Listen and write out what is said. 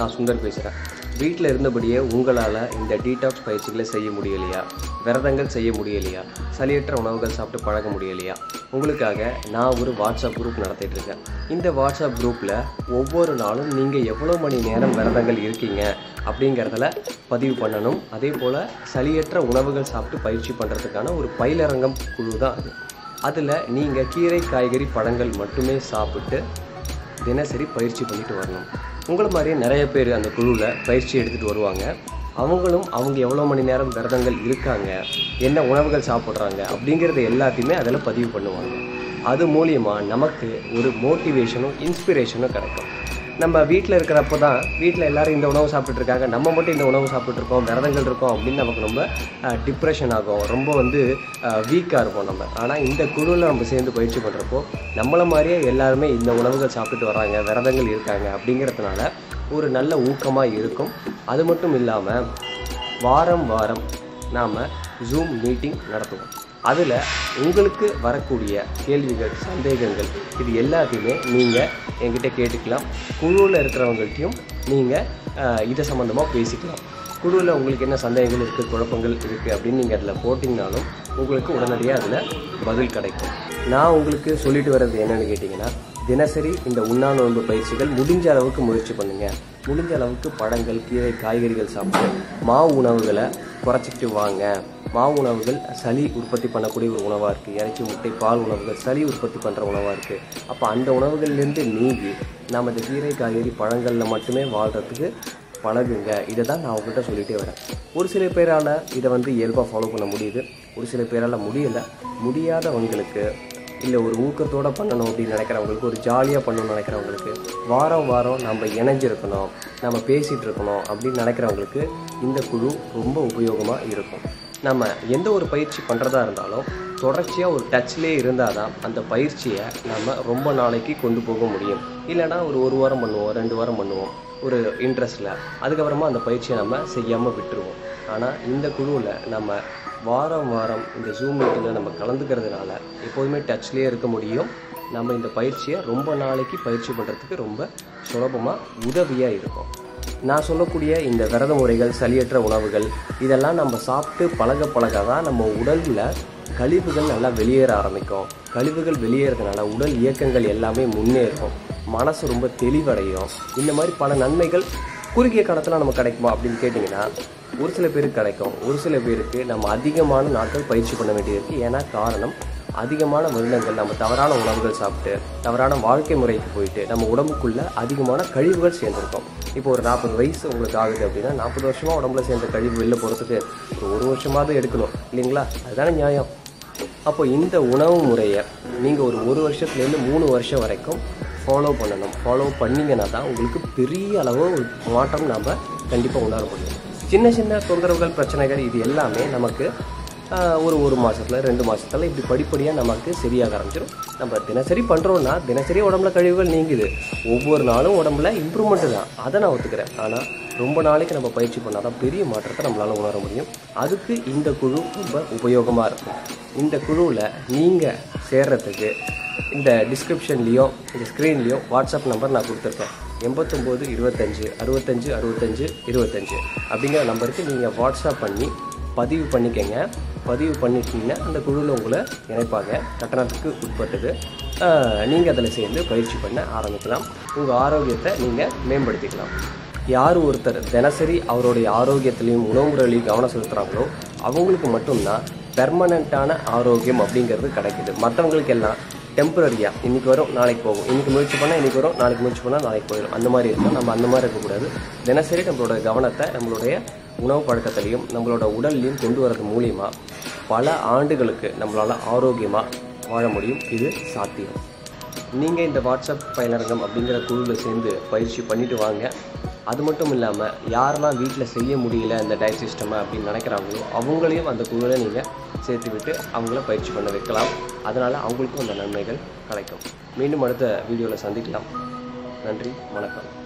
நான் சுந்தர் பேசுகிறேன் வீட்டில் இருந்தபடியே உங்களால் இந்த டீடாக்ஸ் பயிற்சிகளை செய்ய முடியலையா விரதங்கள் செய்ய முடியலையா சளியற்ற உணவுகள் சாப்பிட்டு பழக முடியலையா உங்களுக்காக நான் ஒரு வாட்ஸ்அப் குரூப் நடத்திட்டு இருக்கேன் இந்த வாட்ஸ்அப் குரூப்பில் ஒவ்வொரு நாளும் நீங்கள் எவ்வளோ மணி நேரம் விரதங்கள் இருக்கீங்க அப்படிங்கிறதுல பதிவு பண்ணணும் அதே போல் சளியற்ற உணவுகள் சாப்பிட்டு பயிற்சி பண்ணுறதுக்கான ஒரு பயிலரங்கம் குழு தான் அது அதில் நீங்கள் கீரை காய்கறி பழங்கள் மட்டுமே சாப்பிட்டு தினசரி பயிற்சி பண்ணிட்டு வரணும் உங்களை மாதிரியே நிறைய பேர் அந்த குழுவில் பயிற்சி எடுத்துகிட்டு வருவாங்க அவங்களும் அவங்க எவ்வளோ மணி நேரம் விரதங்கள் இருக்காங்க என்ன உணவுகள் சாப்பிட்றாங்க அப்படிங்கிறத எல்லாத்தையுமே அதில் பதிவு பண்ணுவாங்க அது மூலியமாக நமக்கு ஒரு மோட்டிவேஷனும் இன்ஸ்பிரேஷனும் கிடைக்கும் நம்ம வீட்டில் இருக்கிறப்ப தான் வீட்டில் எல்லாரும் இந்த உணவு சாப்பிட்டுட்டு இருக்காங்க நம்ம மட்டும் இந்த உணவு சாப்பிட்டுட்டு இருக்கோம் விரதங்கள் இருக்கோம் அப்படின்னு நமக்கு ரொம்ப டிப்ரெஷன் ஆகும் ரொம்ப வந்து வீக்காக இருப்போம் நம்ம ஆனால் இந்த குழுவில் நம்ம சேர்ந்து பயிற்சி பண்ணுறப்போ நம்மளை மாதிரியே எல்லாருமே இந்த உணவுகள் சாப்பிட்டுட்டு வராங்க விரதங்கள் இருக்காங்க அப்படிங்கிறதுனால ஒரு நல்ல ஊக்கமாக இருக்கும் அது மட்டும் இல்லாமல் வாரம் வாரம் நாம் ஜூம் மீட்டிங் நடத்துவோம் அதில் உங்களுக்கு வரக்கூடிய கேள்விகள் சந்தேகங்கள் இது எல்லாத்தையுமே நீங்கள் என்கிட்ட கேட்டுக்கலாம் குழுவில் இருக்கிறவங்கள்ட்டையும் நீங்கள் இதை சம்மந்தமாக பேசிக்கலாம் குழுவில் உங்களுக்கு என்ன சந்தேகங்கள் இருக்குது குழப்பங்கள் இருக்குது அப்படின்னு நீங்கள் அதில் போட்டிங்கனாலும் உங்களுக்கு உடனடியாக அதில் பதில் கிடைக்கும் நான் உங்களுக்கு சொல்லிட்டு வர்றது என்னென்னு கேட்டிங்கன்னா தினசரி இந்த உண்ணா நோன்பு பயிற்சிகள் முடிஞ்ச அளவுக்கு முயற்சி பண்ணுங்கள் முடிஞ்ச அளவுக்கு பழங்கள் கீரை காய்கறிகள் சாப்பிட்டு மாவு உணவுகளை குறைச்சிக்கிட்டு வாங்க மாவு உணவுகள் சளி உற்பத்தி பண்ணக்கூடிய ஒரு உணவாக இருக்குது இறைச்சி முட்டை பால் உணவுகள் சளி உற்பத்தி பண்ணுற உணவாக இருக்குது அப்போ அந்த உணவுகள்லேருந்து நீங்கி நாம் இந்த கீரை காய்கறி பழங்களில் மட்டுமே வாழ்கிறதுக்கு பழகுங்க இதை தான் நான் அவங்ககிட்ட சொல்லிகிட்டே வரேன் ஒரு சில பேரால் இதை வந்து இயல்பாக ஃபாலோ பண்ண முடியுது ஒரு சில பேரால் முடியலை முடியாதவங்களுக்கு இல்லை ஒரு ஊக்கத்தோடு பண்ணணும் அப்படின்னு நினைக்கிறவங்களுக்கு ஒரு ஜாலியாக பண்ணணும்னு நினைக்கிறவங்களுக்கு வாரம் வாரம் நம்ம இணைஞ்சிருக்கணும் நம்ம பேசிகிட்டு இருக்கணும் அப்படின்னு நினைக்கிறவங்களுக்கு இந்த குழு ரொம்ப உபயோகமாக இருக்கும் நம்ம எந்த ஒரு பயிற்சி பண்ணுறதா இருந்தாலும் தொடர்ச்சியாக ஒரு டச்லேயே இருந்தால் தான் அந்த பயிற்சியை நம்ம ரொம்ப நாளைக்கு கொண்டு போக முடியும் இல்லைனா ஒரு ஒரு வாரம் பண்ணுவோம் ரெண்டு வாரம் பண்ணுவோம் ஒரு இன்ட்ரெஸ்ட்டில் அதுக்கப்புறமா அந்த பயிற்சியை நம்ம செய்யாமல் விட்டுருவோம் ஆனால் இந்த குழுவில் நம்ம வாரம் வாரம் இந்த ஜூம் மீட்டிங்கில் நம்ம கலந்துக்கிறதுனால எப்போதுமே டச்லேயே இருக்க முடியும் நம்ம இந்த பயிற்சியை ரொம்ப நாளைக்கு பயிற்சி பண்ணுறதுக்கு ரொம்ப சுலபமாக உதவியாக இருக்கும் நான் சொல்லக்கூடிய இந்த விரத முறைகள் சளியற்ற உணவுகள் இதெல்லாம் நம்ம சாப்பிட்டு பழக பழக தான் நம்ம உடலில் கழிவுகள் நல்லா வெளியேற ஆரம்பிக்கும் கழிவுகள் வெளியேறதுனால உடல் இயக்கங்கள் எல்லாமே முன்னேறும் மனசு ரொம்ப தெளிவடையும் இந்த மாதிரி பல நன்மைகள் குறுகிய காலத்தில் நமக்கு கிடைக்குமா அப்படின்னு கேட்டிங்கன்னா ஒரு சில பேருக்கு கிடைக்கும் ஒரு சில பேருக்கு நம்ம அதிகமான நாட்கள் பயிற்சி பண்ண வேண்டியிருக்கு ஏன்னா காரணம் அதிகமான வருடங்கள் நம்ம தவறான உணவுகள் சாப்பிட்டு தவறான வாழ்க்கை முறைக்கு போயிட்டு நம்ம உடம்புக்குள்ள அதிகமான கழிவுகள் சேர்ந்துருக்கோம் இப்போ ஒரு நாற்பது வயசு உங்களுக்கு ஆகுது அப்படின்னா நாற்பது வருஷமாக உடம்புல சேர்ந்த கழிவு வெளில போகிறதுக்கு ஒரு ஒரு வருஷமாவது எடுக்கணும் இல்லைங்களா அதுதானே நியாயம் அப்போ இந்த உணவு முறையை நீங்கள் ஒரு ஒரு வருஷத்துலேருந்து மூணு வருஷம் வரைக்கும் ஃபாலோ பண்ணணும் ஃபாலோ பண்ணிங்கன்னா தான் உங்களுக்கு பெரிய அளவு ஒரு மாற்றம் நாம் கண்டிப்பாக உணர முடியும் சின்ன சின்ன தொந்தரவுகள் பிரச்சனைகள் இது எல்லாமே நமக்கு ஆஹ், ஒரு ஒரு மாதத்தில் ரெண்டு மாதத்தில் இப்படி படிப்படியாக நமக்கு சரியாக ஆரம்பிச்சிடும் நம்ம தினசரி பண்ணுறோன்னா தினசரி உடம்புல கழிவுகள் நீங்குது ஒவ்வொரு நாளும் உடம்புல இம்ப்ரூவ்மெண்ட்டு தான் அதை நான் ஒத்துக்கிறேன் ஆனால் ரொம்ப நாளைக்கு நம்ம பயிற்சி பண்ணால் தான் பெரிய மாற்றத்தை நம்மளால் உணர முடியும் அதுக்கு இந்த குழு ரொம்ப உபயோகமாக இருக்கும் இந்த குழுவில் நீங்கள் சேர்றதுக்கு இந்த டிஸ்கிரிப்ஷன்லேயும் இந்த ஸ்க்ரீன்லேயும் வாட்ஸ்அப் நம்பர் நான் கொடுத்துருக்கேன் எண்பத்தொம்போது இருபத்தஞ்சு அறுபத்தஞ்சு அறுபத்தஞ்சு இருபத்தஞ்சு அப்படிங்கிற நம்பருக்கு நீங்கள் வாட்ஸ்அப் பண்ணி பதிவு பண்ணிக்கங்க பதிவு பண்ணிட்டீங்கன்னா அந்த குழுவில் உங்களை இணைப்பாங்க கட்டணத்துக்கு உட்பட்டது நீங்கள் அதில் சேர்ந்து பயிற்சி பண்ண ஆரம்பிக்கலாம் உங்கள் ஆரோக்கியத்தை நீங்கள் மேம்படுத்திக்கலாம் யார் ஒருத்தர் தினசரி அவருடைய ஆரோக்கியத்திலையும் உணவு முறையிலையும் கவனம் செலுத்துகிறாங்களோ அவங்களுக்கு மட்டும்தான் பெர்மனண்ட்டான ஆரோக்கியம் அப்படிங்கிறது கிடைக்குது மற்றவங்களுக்கு எல்லாம் டெம்பரரியாக இன்றைக்கி வரும் நாளைக்கு போகும் இன்றைக்கி முயற்சி பண்ணால் இன்றைக்கி வரும் நாளைக்கு முயற்சி பண்ணால் நாளைக்கு போயிடும் அந்த மாதிரி இருக்கும் நம்ம அந்த மாதிரி இருக்கக்கூடாது தினசரி நம்மளோட கவனத்தை நம்மளுடைய உணவு பழக்கத்திலையும் நம்மளோட உடல்லையும் கொண்டு வரது மூலிமா பல ஆண்டுகளுக்கு நம்மளால் ஆரோக்கியமாக வாழ முடியும் இது சாத்தியம் நீங்கள் இந்த வாட்ஸ்அப் பயிலரங்கம் அப்படிங்கிற குழுவில் சேர்ந்து பயிற்சி பண்ணிட்டு வாங்க அது மட்டும் இல்லாமல் யாரெல்லாம் வீட்டில் செய்ய முடியல இந்த டயட் சிஸ்டமை அப்படின்னு நினைக்கிறாங்களோ அவங்களையும் அந்த குழுவில் நீங்கள் சேர்த்து விட்டு அவங்கள பயிற்சி பண்ண வைக்கலாம் அதனால் அவங்களுக்கும் அந்த நன்மைகள் கிடைக்கும் மீண்டும் அடுத்த வீடியோவில் சந்திக்கலாம் நன்றி வணக்கம்